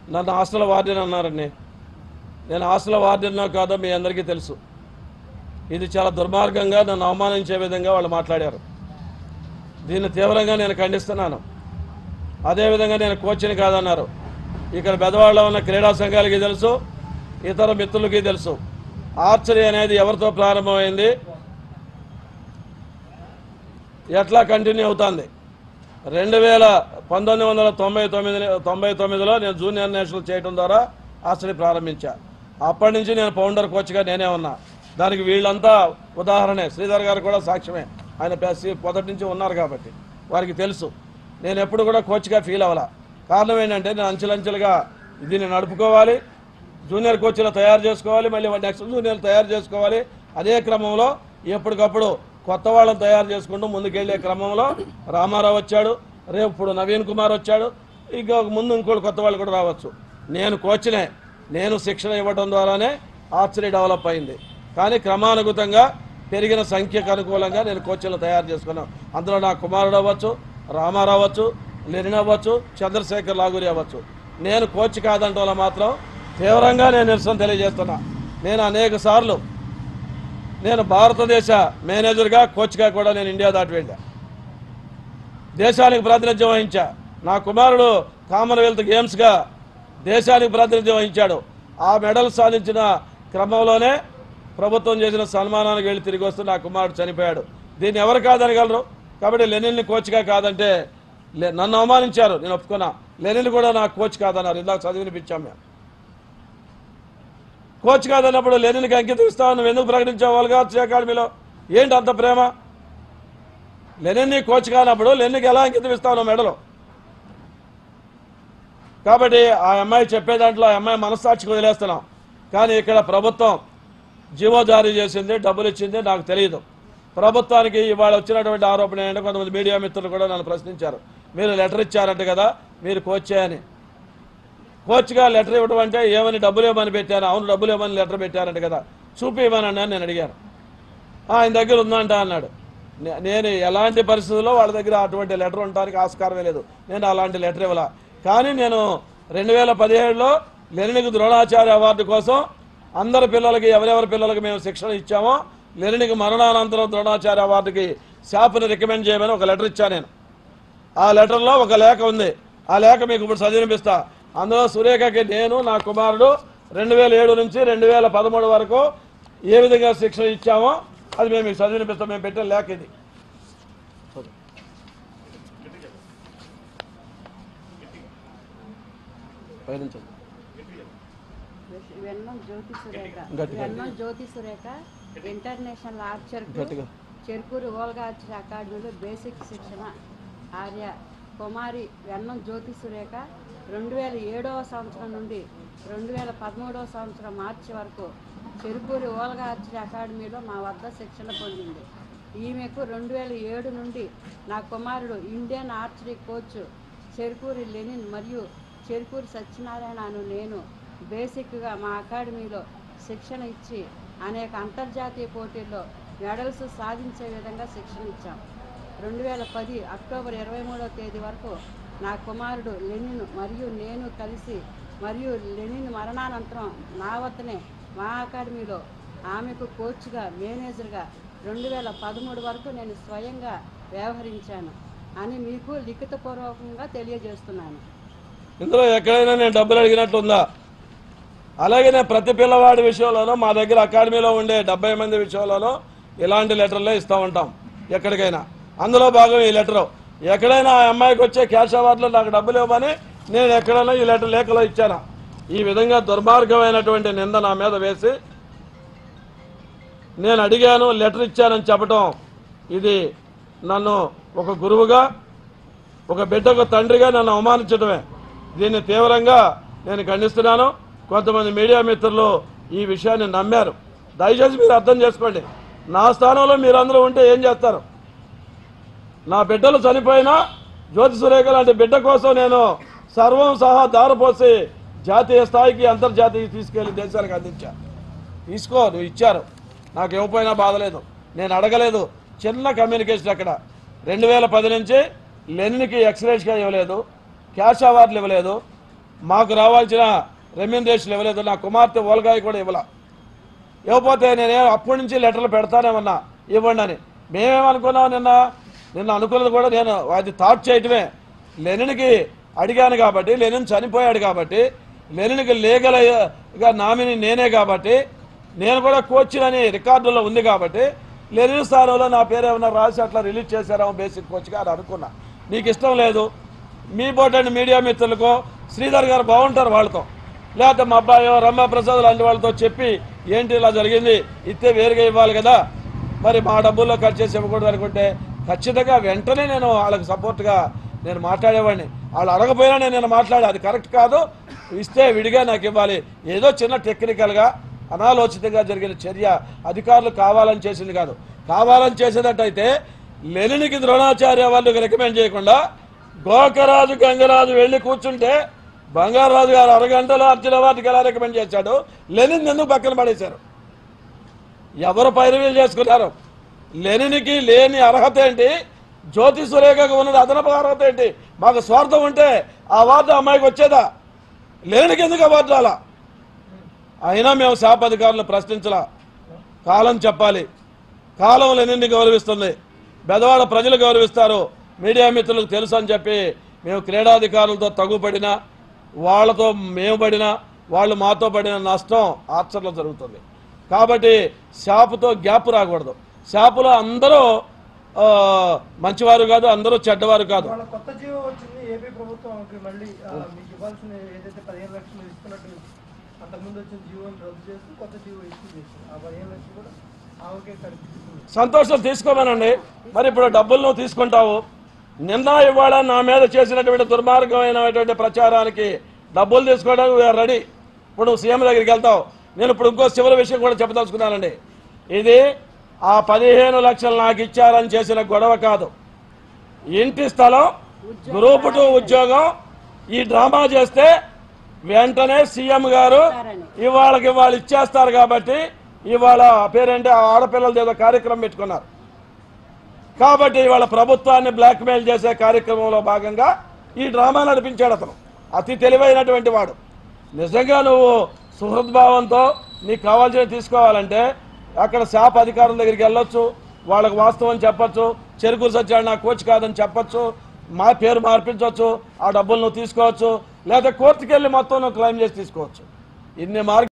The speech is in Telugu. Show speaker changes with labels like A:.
A: నన్ను హాస్టల్ వార్డెన్ అన్నారండి నేను హాస్టల్ వార్డెన్నో కాదో మీ అందరికీ తెలుసు ఇది చాలా దుర్మార్గంగా నన్ను అవమానించే విధంగా వాళ్ళు మాట్లాడారు దీన్ని తీవ్రంగా నేను ఖండిస్తున్నాను అదేవిధంగా నేను కోచ్ని కాదన్నారు ఇక్కడ పెద్దవాళ్ళలో ఉన్న క్రీడా సంఘాలకి తెలుసు ఇతర మిత్రులకి తెలుసు ఆర్చరీ అనేది ఎవరితో ప్రారంభమైంది ఎట్లా కంటిన్యూ అవుతుంది రెండు వేల పంతొమ్మిది వందల తొంభై తొమ్మిది తొంభై తొమ్మిదిలో నేను జూనియర్ నేషనల్ చేయడం ద్వారా ఆర్చరీ ప్రారంభించా అప్పటి నుంచి నేను ఫౌండర్ కోచ్గా నేనే ఉన్నా దానికి వీళ్ళంతా ఉదాహరణే శ్రీధర్ గారు కూడా సాక్ష్యమే ఆయన పె- మొదటి నుంచి ఉన్నారు కాబట్టి వారికి తెలుసు నేను ఎప్పుడు కూడా కోచ్గా ఫీల్ అవ్వాల కారణం ఏంటంటే నేను అంచెలంచెలుగా దీన్ని నడుపుకోవాలి జూనియర్ కోచ్లు తయారు చేసుకోవాలి మళ్ళీ నెక్స్ట్ జూనియర్ తయారు చేసుకోవాలి అదే క్రమంలో ఎప్పటికప్పుడు కొత్త వాళ్ళని తయారు చేసుకుంటూ ముందుకెళ్లే క్రమంలో రామారావు వచ్చాడు రేపు ఇప్పుడు నవీన్ కుమార్ వచ్చాడు ఇంకా ముందు ఇంకోటి కొత్త వాళ్ళు కూడా రావచ్చు నేను కోచ్నే నేను శిక్షణ ఇవ్వడం ద్వారానే ఆర్చరీ డెవలప్ అయింది కానీ క్రమానుగతంగా పెరిగిన సంఖ్యకు అనుకూలంగా నేను కోచ్లను తయారు చేసుకున్నాను అందులో నా కుమారుడు అవ్వచ్చు రామారావు అవ్వచ్చు లెనిన్ అవ్వచ్చు చంద్రశేఖర్ లాగురి అవ్వచ్చు నేను కోచ్ కాదంటే వల్ల మాత్రం తీవ్రంగా నేను నిరసన తెలియజేస్తున్నా నేను అనేక సార్లు నేను భారతదేశ మేనేజర్గా కోచ్గా కూడా నేను ఇండియా దాటి వెళ్ళా దేశానికి ప్రాతినిధ్యం వహించా నా కుమారుడు కామన్వెల్త్ గేమ్స్గా దేశానికి ప్రాతినిధ్యం వహించాడు ఆ మెడల్ సాధించిన క్రమంలోనే ప్రభుత్వం చేసిన సన్మానానికి వెళ్ళి తిరిగి వస్తూ నా కుమారుడు చనిపోయాడు దీన్ని ఎవరు కాదనగలరు కాబట్టి లెనిన్ని కోచ్గా కాదంటే లే- నన్ను అవమానించారు నేను ఒప్పుకున్నా లెనిన్ కూడా నా కోచ్ కాదన్నారు ఇందాక చదివినిపించాం మేము కోచ్ కాదన్నప్పుడు లెనిన్కి అంకితం ఇస్తావు నువ్వు ఎందుకు ప్రకటించావు వాళ్ళగా అకాడమీలో ఏంటి అంత ప్రేమ లెనిన్ని కోచ్ కానప్పుడు లెనిన్కి ఎలా అంకితం ఇస్తావు నువ్వు మెడలో కాబట్టి ఆ అమ్మాయి చెప్పే దాంట్లో ఆ అమ్మాయి మనస్సాక్షికి వదిలేస్తున్నాం కానీ ఇక్కడ ప్రభుత్వం జీవో జారీ చేసింది డబ్బులు ఇచ్చింది నాకు తెలియదు ప్రభుత్వానికి ఇవాళ వచ్చినటువంటి ఆరోపణ ఏంటంటే కొంతమంది మీడియా మిత్రులు కూడా నన్ను ప్రశ్నించారు మీరు లెటర్ ఇచ్చారంట కదా మీరు కోచ్ అని కోచ్గా లెటర్ ఇవ్వడం అంటే ఏమని డబ్బులు ఇవ్వమని పెట్టాను అవును డబ్బులు ఇవ్వమని లెటర్ పెట్టారంట కదా చూపి ఇవ్వమని అని నేను అడిగాను "ఆ, ఆయన దగ్గర ఉందంట అన్నాడు నే- నేను ఎలాంటి పరిస్థితుల్లో వాళ్ళ దగ్గర అటువంటి లెటర్ ఉండడానికి ఆస్కారమే లేదు నేను అలాంటి లెటర్ ఇవ్వాల కానీ నేను రెండు వేల పదిహేడులో లెనినికి ద్రోణాచార్య అవార్డు కోసం అందరి పిల్లలకి ఎవరెవరి పిల్లలకి మేము శిక్షణ ఇచ్చామో లెనినికి మరణానంతరం ద్రోణాచార్య అవార్డుకి షాప్ని రికమెండ్ చేయమని ఒక లెటర్ ఇచ్చాను నేను ఆ లెటర్లో ఒక లేఖ ఉంది ఆ లేఖ మీకు ఇప్పుడు చదివినిపిస్తా అందులో సురేఖకి నేను నా కుమారుడు రెండు వేల ఏడు నుంచి రెండు వేల పదమూడు వరకు ఏ విధంగా శిక్షణ ఇచ్చామో అది మేము మీకు చదివినిపిస్తాం మేము పెట్టే లేఖ ఇది పైనుంచి చదువు.
B: వెన్నం జ్యోతి సురేఖ
A: గట్టిగా.
B: వెన్నం జ్యోతి సురేఖ ఇంటర్నేషనల్ ఆర్చర్
A: గట్టిగా.
B: చెరుకూరు ఓల్గా ఆర్చర్ అకాడమీలో బేసిక్ శిక్షణ ఆర్య కుమారి వెన్నం జ్యోతి సురేఖ రెండు వేల ఏడవ సంవత్సరం నుండి రెండు వేల పదమూడవ సంవత్సరం మార్చి వరకు చెరుకూరి ఓల్గా ఆర్చర్ అకాడమీలో మా వద్ద శిక్షణ పొందింది ఈమెకు రెండు వేల ఏడు నుండి నా కుమారుడు Indian archery coach Cherukuri Lenin మరియు చెరుకూరి సత్యనారాయణ అను నేను బేసిక్గా మా అకాడమీలో శిక్షణ ఇచ్చి అనేక అంతర్జాతీయ పోటీల్లో మెడల్స్ సాధించే విధంగా శిక్షణ ఇచ్చాం రెండు వేల పది అక్టోబర్ ఇరవై మూడవ తేదీ వరకు నా కుమారుడు లెనిన్ మరియు నేను కలిసి మరియు లెనిన్ మరణానంతరం నా వద్దనే మా అకాడమీలో ఆమెకు కోచ్గా మేనేజర్గా రెండు వేల పదమూడు వరకు నేను స్వయంగా వ్యవహరించాను అని మీకు లిఖితపూర్వకంగా తెలియజేస్తున్నాను
A: ఇందులో ఎక్కడైనా నేను డబ్బులు అడిగినట్లు ఉందా అలాగే నేను ప్రతి పిల్లవాడి విషయంలోనూ మా దగ్గర అకాడమీలో ఉండే డెబ్బై మంది విషయంలోనూ ఇలాంటి లెటర్లే ఇస్తూ ఉంటాం ఎక్కడికైనా అందులో భాగం ఈ లెటరు ఎక్కడైనా ఆ అమ్మాయికి వచ్చే క్యాష్ అవార్డులో నాకు డబ్బులు ఇవ్వమని నేను ఎక్కడైనా ఈ లెటర్ లేఖలో ఇచ్చాను ఈ విధంగా దుర్మార్గమైనటువంటి నింద నా మీద వేసి నేను అడిగాను లెటర్ ఇచ్చానని చెప్పటం ఇది నన్ను ఒక గురువుగా ఒక బిడ్డకు తండ్రిగా నన్ను అవమానించడమే దీన్ని తీవ్రంగా నేను ఖండిస్తున్నాను కొంతమంది మీడియా మిత్రులు ఈ విషయాన్ని నమ్మారు దయచేసి మీరు అర్థం చేసుకోండి నా స్థానంలో మీరందరూ ఉంటే ఏం చేస్తారు నా బిడ్డలు చనిపోయినా జ్యోతి సురేఖ లాంటి బిడ్డ కోసం నేను సర్వం సహా దారపోసి జాతీయ స్థాయికి అంతర్జాతీయ తీసుకెళ్లి దేశానికి అందించా తీసుకో నువ్వు ఇచ్చారు నాకు ఇవ్వకపోయినా బాధలేదు నేను అడగలేదు చిన్న కమ్యూనికేషన్ అక్కడ రెండు వేల పది నుంచి లెనిన్కి ఎక్స్రేస్గా ఇవ్వలేదు క్యాష్ అవార్డులు ఇవ్వలేదు మాకు రావాల్సిన రెమ్యూనరేషన్ ఇవ్వలేదు నా కుమార్తె ఓలగాయి కూడా ఇవ్వలా ఇవ్వకపోతే నేనే అప్పటి నుంచి లెటర్లు పెడతానేమన్నా ఇవ్వండి అని మేమేమనుకున్నాం నిన్న నిన్న అనుకున్నది కూడా నేను అది థాట్ చేయటమే లెనిన్కి అడిగాను కాబట్టి లెనిన్ చనిపోయాడు కాబట్టి లెనిన్కి లీగల్గా నామిని నేనే కాబట్టి నేను కూడా కోచ్ అని రికార్డులో ఉంది కాబట్టి లెనిన్ స్థానంలో నా పేరు ఏమన్నా రాసి అట్లా రిలీజ్ చేశారేమో బేసిక్ కోచ్గా అని అనుకున్నా నీకు ఇష్టం లేదు మీ బోటండి మీడియా మిత్రులకో శ్రీధర్ గారు బాగుంటారు వాళ్ళతో లేకపోతే మా అబ్బాయో రమ్మాప్రసాద్ లాంటి వాళ్ళతో చెప్పి ఏంటి ఇలా జరిగింది ఇస్తే వేరుగా ఇవ్వాలి కదా మరి మా డబ్బుల్లో ఖర్చు చేసి ఇవ్వకూడదు అనుకుంటే ఖచ్చితంగా వెంటనే నేను వాళ్ళకి సపోర్ట్గా నేను మాట్లాడేవాడిని వాళ్ళు అడగపోయినా నేను నేను మాట్లాడే అది కరెక్ట్ కాదు ఇస్తే విడిగా నాకు ఇవ్వాలి ఏదో చిన్న టెక్నికల్గా అనాలోచితంగా జరిగిన చర్య అధికారులు కావాలని చేసింది కాదు కావాలని చేసేటట్టయితే లెనినికి ద్రోణాచార్య వాళ్ళకి రికమెండ్ చేయకుండా గోకరాజు గంగరాజు వెళ్ళి కూర్చుంటే బంగారాజు గారు అరగంటలో అర్జున వాటికి ఎలా రికమెండ్ చేశాడు లెనిన్ ఎందుకు పక్కన పడేశారు ఎవరు పైరవీలు చేసుకున్నారు లెనిన్కి లేని అర్హత ఏంటి జ్యోతి సురేఖకు ఉన్నది అదనపు అర్హత ఏంటి మాకు స్వార్థం ఉంటే ఆ అవార్డు అమ్మాయికి వచ్చేదా లెనిన్కి ఎందుకు అవార్డు రాలా అయినా మేము శాప అధికారులను ప్రశ్నించలా కాలం చెప్పాలి కాలం లెనిన్ని గౌరవిస్తుంది బెదవాడ ప్రజలు గౌరవిస్తారు మీడియా మిత్రులకు తెలుసు అని చెప్పి మేము క్రీడాధికారులతో తగుపడినా వాళ్ళతో మేము పడినా వాళ్ళు మాతో పడిన నష్టం ఆచరణలో జరుగుతుంది కాబట్టి షాపుతో గ్యాప్ రాకూడదు షాపులో అందరూ ఆ, మంచివారు కాదు అందరూ చెడ్డవారు కాదు
C: వాళ్ళ కొత్త జీవో వచ్చింది ఏపీ ప్రభుత్వంకి మళ్ళీ ఆ, మీకు ఇవ్వాల్సిన ఏదైతే పదిహేను లక్షలు మీరు ఇస్తున్నట్టు అంతకుముందు వచ్చిన జీవోని రద్దు చేస్తూ కొత్త జీవో ఇష్యూ చేసింది ఆ పదిహేను లక్షలు కూడా ఆమెకే కనిపిస్తుంది
A: సంతోషం తీసుకోమనండి మరి ఇప్పుడు డబ్బులు నువ్వు తీసుకుంటావు నిన్న ఇవాళ నా మీద చేసినటువంటి దుర్మార్గమైనటువంటి ప్రచారానికి డబ్బులు తీసుకోవడానికి వీఆర్ రెడీ ఇప్పుడు నువ్వు సీఎం దగ్గరికి వెళ్తావు నేను ఇప్పుడు ఇంకో చివరి విషయం కూడా చెప్పదలుచుకున్నానండి ఇది ఆ పదిహేను లక్షలు నాకు ఇచ్చారని చేసిన గొడవ కాదు ఇంటి స్థలం గ్రూప్ టూ ఉద్యోగం ఈ డ్రామా చేస్తే వెంటనే సీఎం గారు ఇవాళకి ఇవాళ ఇచ్చేస్తారు కాబట్టి ఇవాళ పేరేంటి ఆ ఆడపిల్లలది ఏదో కార్యక్రమం పెట్టుకున్నారు కాబట్టి ఇవాళ ప్రభుత్వాన్ని బ్లాక్మెయిల్ చేసే కార్యక్రమంలో భాగంగా ఈ డ్రామా నడిపించాడు అతను అతి తెలివైనటువంటి వాడు నిజంగా నువ్వు సుహృద్భావంతో నీకు కావాల్సినవి తీసుకోవాలంటే అక్కడ శాప్ అధికారుల దగ్గరికి వెళ్ళొచ్చు వాళ్ళకి వాస్తవం చెప్పొచ్చు చెరుకు సత్యాడు నా కోచ్ కాదని చెప్పొచ్చు మా పేరు మార్పించవచ్చు ఆ డబ్బులు నువ్వు తీసుకోవచ్చు లేదా కోర్టుకి వెళ్ళి మొత్తం నువ్వు క్లెయిమ్ చేసి తీసుకోవచ్చు ఇన్ని మార్గ